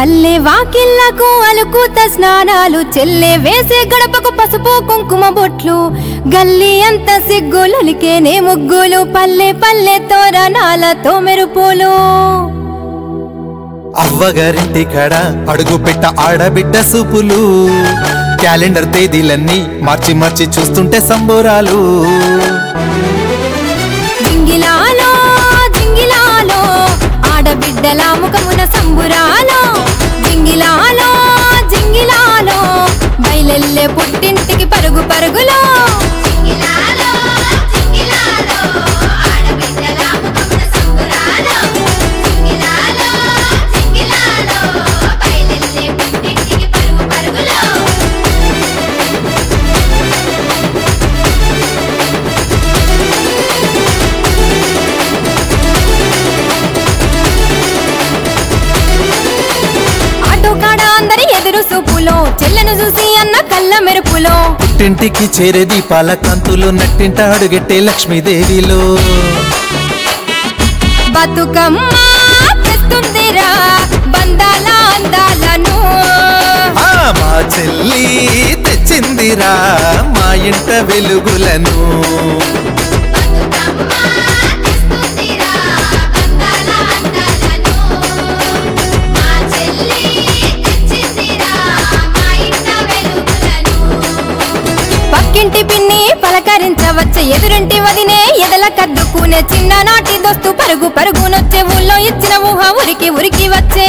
పల్లె వాకిళ్లకు అలుకూత స్నానాలు చెల్లె వేసే గడపకు పసుపు కుంకుమ బొట్లు గల్లీ అంత సిగ్గులలికేనే ముగ్గులు పల్లె పల్లె తోరణాలతో మెరుపులు అవ్వగారింటి కడ అడుగు పెట్ట ఆడబిడ్డ సూపులు క్యాలెండర్ తేదీలన్నీ మార్చి మార్చి చూస్తుంటే సంబోరాలు జింగిలాలో జింగిలాలో ఆడబిడ్డల ముఖమున సంబురాలో జింగిలాలో జింగిలాలో బయలెల్లే పుట్టింటికి పరుగు పరుగులో జింగిలాలో జింగిలాలో ఆడబిడ్డల ముఖమున సంబురాలో జింగిలాలో జింగిలాలో బయలెల్లే పుట్టింటికి పరుగు పరుగులో ఆటో కాడ అందరి ఎదురు సూపులో చెల్లెను చూసి అన్న కళ్ళ మెరుపులో పుట్టింటికి చేరే దీపాల కాంతులు నట్టింట అడుగెట్టే లక్ష్మీదేవిలో బతుకమ్మ తెస్తుందిరా బంధాల అందాలను ఆ మా చెల్లి తెచ్చిందిరా మా ఇంట వెలుగులను బతుకమ్మ తెస్తుందిరా బంగాల అందాలను మా చెల్లి తెచ్చిందిరా మా ఇంట వెలుగులను పక్కింటి పిన్ని పలకరించవచ్చే ఎదురింటి వదినే ఎదల కద్దుకునే చిన్ననాటి దోస్తు పరుగు పరుగునొచ్చే ఊళ్ళో ఇచ్చిన ఊహ ఉరికి ఉరికి వచ్చే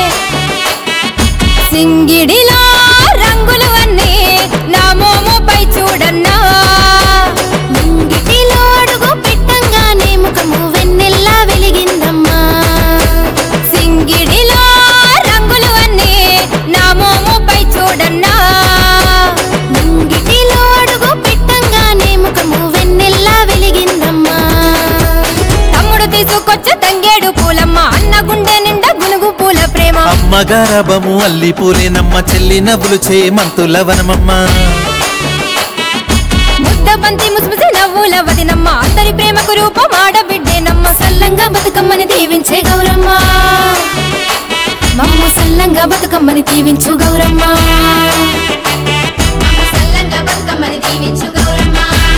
సింగిడిలో రంగులు అన్నీ నా మోముపై చూడన్నా ముంగిటిలో అడుగు పెట్టంగానే ముఖము వెన్నెల్లా వెలిగిందమ్మా సింగిడిలో రంగులు అన్నీ నా మోముపై చూడన్నా ముంగిటిలో అడుగు పెట్టంగానే ముఖము వెన్నెల్లా వెలిగిందమ్మా తమ్ముడు తీసుకొచ్చే తంగేడు పూలమ్మ అన్న గుండె నిండా గునుగు పూల ప్రేమ అమ్మగారబము అల్లి పూలేనమ్మ చెల్లి నవ్వులు చేమంతుల వనమమ్మ ముద్ద బంతి ముసిముసి నవ్వుల వదినమ్మ అందరి ప్రేమకు రూపం ఆడబిడ్డేనమ్మ సల్లంగా బతుకమ్మని దీవించే గౌరమ్మ మమ్మ సల్లంగా బతుకమ్మని దీవించు గౌరమ్మ సల్లంగా బతుకమ్మని దీవించు గౌరమ్మ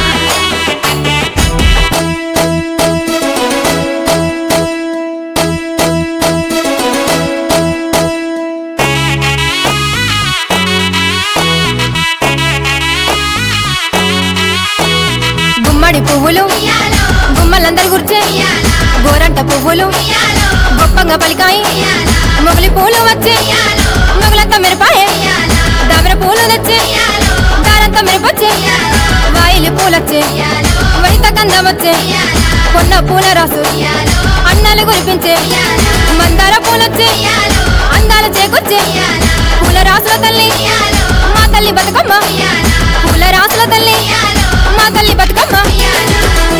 గుమ్మడి పువ్వులు ఉయ్యాలో, గుమ్మలందరి గుర్చే ఉయ్యాలో, గోరంట పువ్వులు ఉయ్యాలో, గొప్పంగా పలికాయి ఉయ్యాలో, మొగలి పూలు వచ్చే ఉయ్యాలో, మొగలంతా మిరపాయే ఉయ్యాలో, దామర పూలు తెచ్చే ఉయ్యాలో, దారంతా మిరపొచ్చే ఉయ్యాలో, వాయిలి పూలొచ్చే ఉయ్యాలో, వనిత గంధం వచ్చే ఉయ్యాలో, కొన్న పూల రాసు ఉయ్యాలో, అన్నాలు కురిపించే ఉయ్యాలో, మందార పూలొచ్చే ఉయ్యాలో, అందాలు చేకొచ్చే ఉయ్యాలో, పూల రాసుల తల్లి ఉయ్యాలో, మా తల్లి బతుకమ్మ ఉయ్యాలో, పూల రాసుల తల్లి ఉయ్యాలో, మా తల్లి బతుకమ్మ ఉయ్యాలో.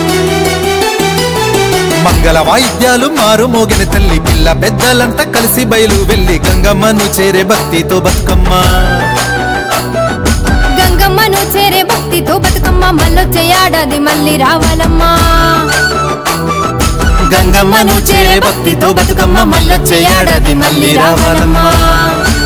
మంగళ వాయిద్యాలు మారు మోగిన తల్లి పిల్ల పెద్దలంతా కలిసి బయలు వెళ్ళి గంగమ్మను చేరే భక్తితో బతుకమ్మ గంగమ్మను చేరే భక్తితో బతుకమ్మ మళ్ళొచ్చే ఏడాది మళ్ళీ రావాలమ్మా గంగమ్మను చేరే భక్తితో బతుకమ్మ మళ్ళొచ్చే ఏడాది మళ్ళీ రావాలమ్మా